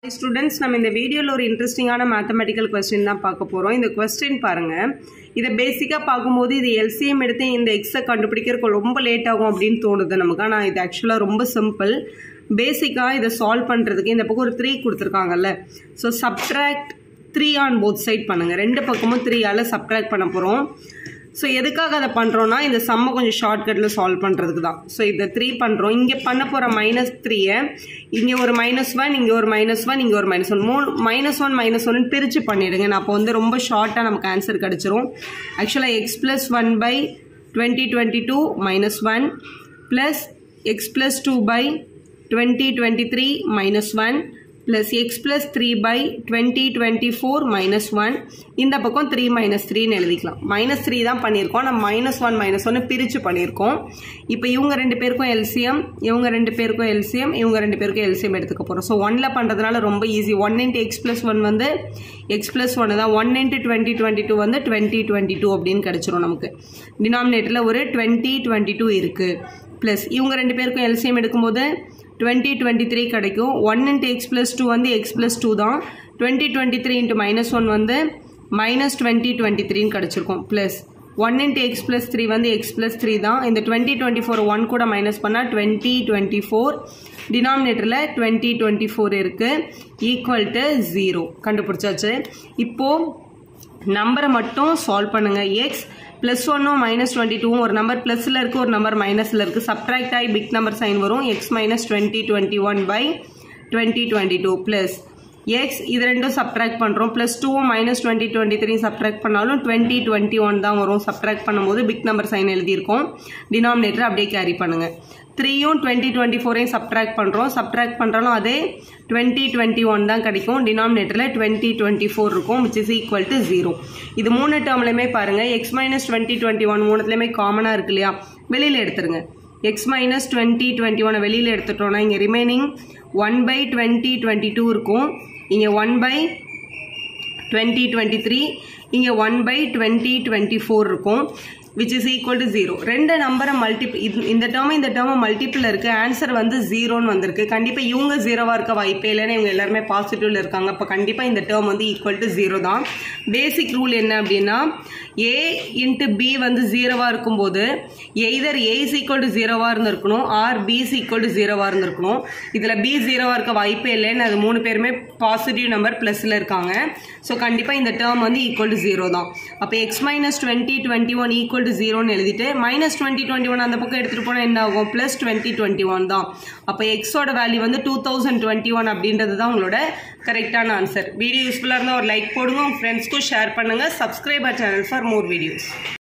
students நம்ம இந்த வீடியோவில் ஒரு இன்ட்ரெஸ்டிங்கான மேத்தமெட்டிக்கல் கொஸ்டின் தான் பார்க்க போகிறோம் இந்த கொஸ்டின் பாருங்கள் இதை பேசிக்காக பார்க்கும்போது இது எல்சிஎம் எடுத்து இந்த எக்ஸை கண்டுபிடிக்கிறதுக்கு ரொம்ப லேட் ஆகும் அப்படின்னு தோணுது நமக்கு ஆனால் இது ஆக்சுவலாக ரொம்ப சிம்பிள் பேசிக்காக இதை சால்வ் பண்ணுறதுக்கு இந்த பக்கம் ஒரு த்ரீ கொடுத்துருக்காங்கல்ல so subtract three on both side பண்ணுங்கள் ரெண்டு பக்கமும் த்ரீயால் சப்ட்ராக்ட் பண்ண போகிறோம் ஸோ எதுக்காக அதை பண்ணுறோன்னா இந்த சம்மை கொஞ்சம் ஷார்ட்கட்டில் சால்வ் பண்ணுறதுக்கு தான் ஸோ இதை த்ரீ பண்ணுறோம் இங்கே பண்ண போகிற மைனஸ் த்ரீயை இங்கே ஒரு மைனஸ் ஒன் இங்கே ஒரு மைனஸ் ஒன் இங்கே ஒரு மைனஸ் ஒன் மூணு மைனஸ் ஒன் மைனஸ் ஒன் பிரித்து பண்ணிடுங்க நான் அப்போ வந்து ரொம்ப ஷார்ட்டாக நமக்கு ஆன்சர் கிடச்சிரும் ஆக்சுவலாக x plus one by twenty twenty two minus one plus x plus two by twenty twenty three minus one plus x plus three by twenty twenty four minus one இந்த பக்கம் த்ரீ மைனஸ் த்ரீன்னு எழுதிக்கலாம் minus three தான் பண்ணியிருக்கோம் நம்ம minus one minus ஒன்று பிரித்து பண்ணியிருக்கோம் இப்போ இவங்க ரெண்டு பேருக்கும் எல்சிஎம் இவங்க ரெண்டு பேருக்கும் எல்சிஎம் இவங்க ரெண்டு பேருக்கும் எல்சிஎம் எடுத்துக்க போகிறோம் ஸோ ஒன்னில் பண்ணுறதுனால ரொம்ப easy one into x plus one வந்து எக்ஸ் ப்ளஸ் ஒன்று தான் one into twenty twenty two வந்து டுவெண்ட்டி டுவெண்ட்டி டூ அப்படின்னு கிடச்சிரும் நமக்கு டினாமினேட்டரில் ஒரு டுவெண்ட்டி டுவெண்ட்டி டூ இருக்குது ப்ளஸ் இவங்க ரெண்டு பேருக்கும் எல்சிஎம் எடுக்கும்போது டுவெண்ட்டி டுவெண்ட்டி த்ரீ கிடைக்கும் one into x plus two வந்து எக்ஸ் ப்ளஸ் டூ தான் twenty twenty three into minus one வந்து மைனஸ் டுவெண்ட்டி டுவெண்ட்டி த்ரீன்னு கிடச்சிருக்கும் plus one into x plus three வந்து எக்ஸ் ப்ளஸ் த்ரீ தான் இந்த டுவெண்ட்டி டுவெண்ட்டி ஃபோர் ஒன் கூட மைனஸ் பண்ணால் டுவெண்ட்டி டுவெண்ட்டி ஃபோர் டினாமினேட்டரில் டுவெண்ட்டி டுவெண்ட்டி ஃபோர் இருக்குது ஈக்குவல் டு ஜீரோ கண்டுபிடிச்சாச்சு இப்போது நம்பரை மட்டும் சால்வ் பண்ணுங்கள் எக்ஸ் ப்ளஸ் ஒன்னும் மைனஸ் டுவெண்ட்டி டூவும் ஒரு நம்பர் ப்ளஸில் இருக்குது ஒரு நம்பர் மைனஸில் இருக்குது சப்ட்ராக்ட் ஆகி பிக் நம்பர் சைன் வரும் x minus twenty twenty one by twenty twenty two plus x இது ரெண்டும் சப்ட்ராக்ட் பண்ணுறோம் ப்ளஸ் டூவும் minus twenty twenty three subtract பண்ணாலும் டுவெண்ட்டி டுவெண்ட்டி ஒன் தான் வரும் சப்ட்ராக்ட் பண்ணும்போது பிக் நம்பர் சைன் எழுதியிருக்கோம் டினாமினேட்டர் அப்படியே கேரி பண்ணுங்கள் த்ரீயும் டுவெண்ட்டி டுவெண்ட்டி ஃபோரையும் சப்ட்ராக்ட் பண்ணுறோம் சப்ட்ராக்ட் பண்ணுறாலும் அதே டுவெண்ட்டி டுவெண்ட்டி ஒன் தான் கிடைக்கும் டினாமினேட்டரில் டுவெண்ட்டி டுவெண்ட்டி ஃபோர் இருக்கும் which is equal to zero இது மூணு டேர்ம்லையுமே பாருங்கள் x minus twenty twenty one மூணுத்துலேயுமே காமனாக இருக்கு இல்லையா வெளியில் எடுத்துருங்க எக்ஸ் மைனஸ் டுவெண்ட்டி டுவெண்ட்டி ஒனை வெளியில் எடுத்துட்டோம்னா இங்கே remaining one by twenty twenty two இருக்கும் இங்கே one by twenty twenty three இங்கே one by twenty twenty four இருக்கும் which is equal to zero ரெண்டு நம்பரை மல்டிப் இது இந்த டேர்ம் இந்த டேர்ம் மல்டிப்பிள் இருக்குது ஆன்சர் வந்து ஜீரோன்னு வந்திருக்கு கண்டிப்பாக இவங்க ஜீரோவாக இருக்க வாய்ப்பே இல்லைன்னு இவங்க எல்லாருமே பாசிட்டிவில் இருக்காங்க அப்போ கண்டிப்பாக இந்த டேர்ம் வந்து ஈக்குவல் டு ஜீரோ தான் பேசிக் ரூல் என்ன அப்படின்னா ஏ இன்ட்டு பி வந்து ஜீரோவாக இருக்கும்போது either A is equal to ஜீரோவாக இருந்திருக்கணும் or B is equal to ஜீரோவாக இருந்திருக்கணும் இதில் பி ஜீரோவாக இருக்க வாய்ப்பே இல்லைன்னு அது மூணு பேருமே பாசிட்டிவ் நம்பர் ப்ளஸில் இருக்காங்க ஸோ கண்டிப்பாக இந்த டேர்ம் வந்து ஈக்குவல் டு ஜீரோ தான் அப்போ x minus twenty twenty one equal to ஜீரோன்னு எழுதிட்டு மைனஸ் டுவெண்ட்டி டுவெண்ட்டி ஒன் அந்த பக்கம் எடுத்துகிட்டு போனால் என்ன ஆகும் ப்ளஸ் டுவெண்ட்டி டுவெண்ட்டி ஒன் தான் அப்போ எக்ஸோட வேல்யூ வந்து டூ தௌசண்ட் டுவெண்ட்டி ஒன் அப்படின்றது தான் உங்களோட கரெக்டான ஆன்சர் வீடியோ யூஸ்ஃபுல்லாக இருந்தால் ஒரு லைக் போடுங்க உங்கள் ஃப்ரெண்ட்ஸ்க்கும் ஷேர் பண்ணுங்கள் subscriber channel for more videos